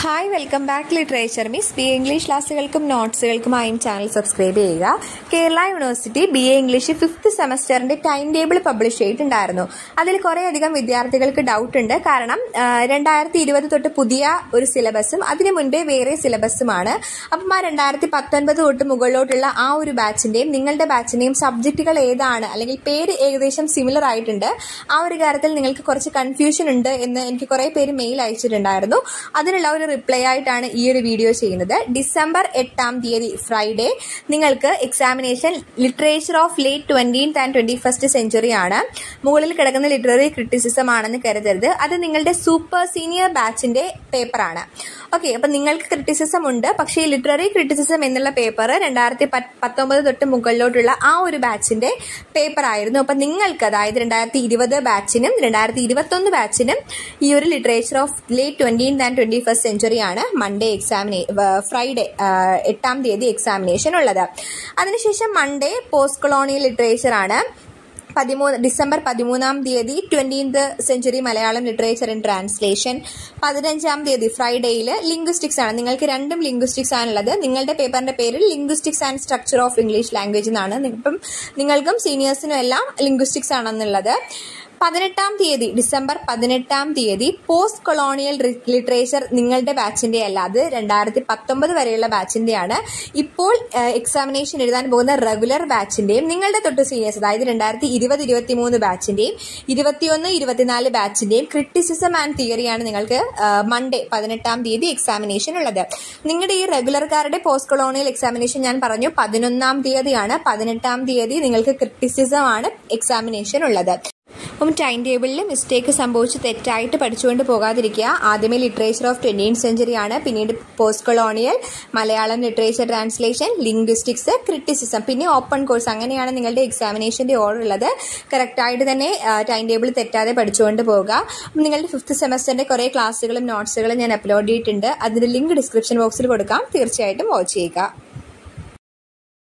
hi welcome back literature miss B A English ക്ലാസ്സുകൾക്കും നോട്ട്സുകൾക്കുമായും channel subscribe ചെയ്യുക Kerala university B A English fifth സെമസ്റ്ററിന്റെ time table publish ചെയ്തിട്ടുണ്ടായിരുന്നു അതിൽ കുറേയധികം വിദ്യാർത്ഥികൾക്ക് ഡൗട്ട് ഉണ്ട് കാരണം രണ്ടായിരത്തി ഇരുപത് തൊട്ട് പുതിയ ഒരു സിലബസും അതിനു മുൻപേ വേറെ സിലബസുമാണ് അപ്പം ആ രണ്ടായിരത്തി പത്തൊൻപത് തൊട്ട് മുകളിലോട്ടുള്ള ആ ഒരു ബാച്ചിന്റെയും നിങ്ങളുടെ ബാച്ചിന്റെയും സബ്ജക്റ്റുകൾ ഏതാണ് അല്ലെങ്കിൽ പേര് ഏകദേശം സിമിലർ ആയിട്ടുണ്ട് ആ ഒരു കാര്യത്തിൽ നിങ്ങൾക്ക് കുറച്ച് കൺഫ്യൂഷൻ ഉണ്ട് എന്ന് എനിക്ക് കുറേ പേര് മെയിൽ അയച്ചിട്ടുണ്ടായിരുന്നു അതിനുള്ള ഒരു റിപ്ലൈ ആയിട്ടാണ് ഈ ഒരു വീഡിയോ ചെയ്യുന്നത് ഡിസംബർ എട്ടാം തീയതി ഫ്രൈഡേ നിങ്ങൾക്ക് examination literature of late twentieth and twenty first century ആണ് മുകളിൽ കിടക്കുന്ന ലിറ്റററി ക്രിറ്റിസിസം ആണെന്ന് കരുതരുത് അത് നിങ്ങളുടെ സൂപ്പർ സീനിയർ ബാച്ചിന്റെ പേപ്പറാണ് ഓക്കെ അപ്പൊ നിങ്ങൾക്ക് ക്രിറ്റിസിസം ഉണ്ട് പക്ഷേ ഈ ലിറ്റററി ക്രിറ്റിസിസം എന്നുള്ള പേപ്പർ രണ്ടായിരത്തി പത്തൊമ്പത് തൊട്ട് മുകളിലോട്ടുള്ള ആ ഒരു ബാച്ചിന്റെ പേപ്പർ ആയിരുന്നു അപ്പൊ നിങ്ങൾക്ക് അതായത് രണ്ടായിരത്തി ഇരുപത് ബാച്ചിനും രണ്ടായിരത്തി ഇരുപത്തൊന്ന് ബാച്ചിനും ഈ ഒരു literature of late twentieth and twenty first സെഞ്ചുറിയാണ് മൺഡേ എക്സാമിനേ ഫ്രൈഡേ എട്ടാം തീയതി എക്സാമിനേഷൻ ഉള്ളത് അതിനുശേഷം മൺഡേ പോസ്റ്റ് കൊളോണിയൽ ലിറ്ററേച്ചർ ആണ് പതിമൂന്ന് ഡിസംബർ പതിമൂന്നാം തീയതി twentieth century Malayalam literature in translation പതിനഞ്ചാം തീയതി ഫ്രൈഡേയിൽ ലിംഗ്വിസ്റ്റിക്സ് ആണ് നിങ്ങൾക്ക് രണ്ടും ലിംഗ്വിസ്റ്റിക്സ് ആണുള്ളത് നിങ്ങളുടെ പേപ്പറിന്റെ പേര് linguistics and structure of English language എന്നാണ് ഇപ്പം നിങ്ങൾക്കും സീനിയേഴ്സിനും എല്ലാം ലിംഗ്വിസ്റ്റിക്സ് ആണെന്നുള്ളത് പതിനെട്ടാം തീയതി ഡിസംബർ പതിനെട്ടാം തീയതി പോസ്റ്റ് കൊളോണിയൽ ലിറ്ററേച്ചർ നിങ്ങളുടെ ബാച്ചിന്റെ അല്ല അത് രണ്ടായിരത്തി പത്തൊമ്പത് വരെയുള്ള ബാച്ചിന്റെയാണ് ഇപ്പോൾ എക്സാമിനേഷൻ എഴുതാൻ പോകുന്ന റെഗുലർ ബാച്ചിന്റെയും നിങ്ങളുടെ തൊട്ട് സീനിയേഴ്സ് അതായത് രണ്ടായിരത്തി ഇരുപത് ഇരുപത്തി മൂന്ന് ബാച്ചിന്റെയും ഇരുപത്തിയൊന്ന് ഇരുപത്തിനാല് ബാച്ചിന്റെയും ക്രിറ്റിസിസം ആൻഡ് തിയറിയാണ് നിങ്ങൾക്ക് മൺഡേ പതിനെട്ടാം തീയതി എക്സാമിനേഷൻ ഉള്ളത് നിങ്ങളുടെ ഈ റെഗുലർക്കാരുടെ പോസ്റ്റ് കൊളോണിയൽ എക്സാമിനേഷൻ ഞാൻ പറഞ്ഞു പതിനൊന്നാം തീയതിയാണ് പതിനെട്ടാം തീയതി നിങ്ങൾക്ക് ക്രിറ്റിസിസം ആണ് എക്സാമിനേഷൻ ഉള്ളത് അപ്പം ടൈം ടേബിളിൽ മിസ്റ്റേക്ക് സംഭവിച്ച് തെറ്റായിട്ട് പഠിച്ചുകൊണ്ട് പോകാതിരിക്കുക ആദ്യമേ ലിറ്ററേച്ചർ ഓഫ് ട്വന്റീൻ സെഞ്ചുറി ആണ് പിന്നീട് post colonial Malayalam literature translation linguistics criticism പിന്നെ ഓപ്പൺ കോഴ്സ് അങ്ങനെയാണ് നിങ്ങളുടെ എക്സാമിനേഷന്റെ ഓർഡർ ഉള്ളത് കറക്റ്റായിട്ട് തന്നെ ടൈം ടേബിൾ തെറ്റാതെ പഠിച്ചുകൊണ്ട് പോകുക നിങ്ങളുടെ ഫിഫ്ത്ത് സെമസ്റ്ററിന്റെ കുറേ ക്ലാസ്സുകളും നോട്ട്സുകളും ഞാൻ അപ്ലോഡ് ചെയ്തിട്ടുണ്ട് അതിന്റെ ലിങ്ക് ഡിസ്ക്രിപ്ഷൻ ബോക്സിൽ കൊടുക്കാം തീർച്ചയായിട്ടും വാച്ച് ചെയ്യുക